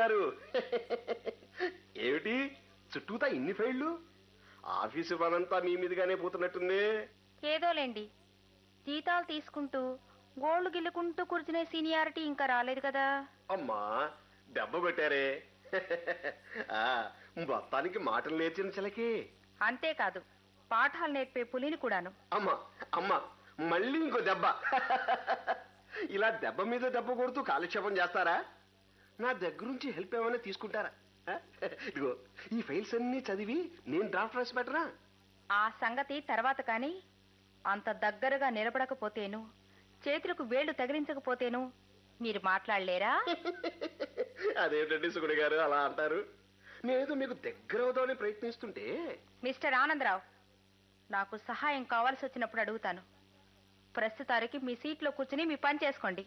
గారు ఏమిటి చుట్టూతా ఇన్ని ఫైళ్ళు ఆఫీసు పనంతా మీ మీదుగానే పోతున్నట్టుంది ఏదోలేండి జీతాలు తీసుకుంటూ గోల్డ్ గిల్లుకుంటూ కూర్చునే సీనియారిటీ ఇంకా రాలేదు కదా అమ్మా దెబ్బ కొట్టారే ఆ, మొత్తానికి మాటలు నేర్చిన చిలకి అంతేకాదు పాఠాలు నేర్పే పులిని కూడాను అమ్మా అమ్మా మళ్ళీ ఇంకో దెబ్బ ఇలా దెబ్బ మీద దెబ్బ కొడుతూ కాలక్షేపం చేస్తారా నా దగ్గరుంచి హెల్ప్ ఏమైనా తీసుకుంటారా ఆ? ఇదిగో ఈ ఫైల్స్ అన్నీ చదివి నేను డ్రాఫ్ట్ రాసి పెట్టరా ఆ సంగతి తర్వాత కానీ అంత దగ్గరగా నిలబడకపోతేను చేతులకు వేళ్లు తగిలించకపోతేను మీరు మాట్లాడలేరా అదేమిటండి సుగుడి గారు అలా అంటారు నేనేదో మీకు దగ్గర అవుదామని ప్రయత్నిస్తుంటే మిస్టర్ ఆనందరావు నాకు సహాయం కావాల్సి వచ్చినప్పుడు అడుగుతాను ప్రస్తుతానికి మీ సీట్లో కూర్చుని మీ పని చేసుకోండి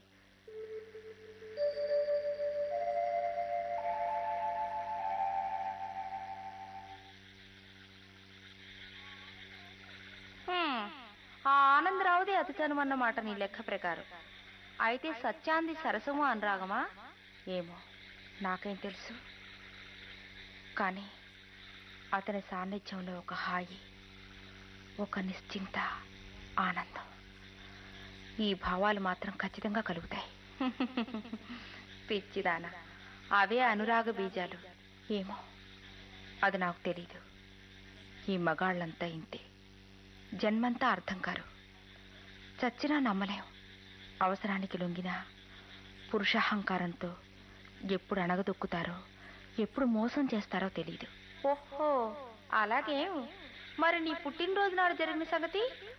హ్మ్, ఆ ఆనందరావుది అతిచనువు అన్నమాట నీ లెక్క ప్రకారం అయితే సత్యాంది సరసము అనురాగమా ఏమో నాకేం తెలుసు కానీ అతని సాన్నిధ్యంలో ఒక హాయి ఒక నిశ్చింత ఆనందం ఈ భావాలు మాత్రం ఖచ్చితంగా కలుగుతాయి పిచ్చిదాన అవే అనురాగ బీజాలు ఏమో అది నాకు తెలీదు ఈ మగాళ్ళంతా ఇంతే జన్మంతా అర్థం కారు చచ్చినా నమ్మలేం అవసరానికి లొంగినా పురుషాహంకారంతో ఎప్పుడు అణగదొక్కుతారో ఎప్పుడు మోసం చేస్తారో తెలియదు ఓహో అలాగే మరి నీ పుట్టినరోజు నాడు జరిగిన సంగతి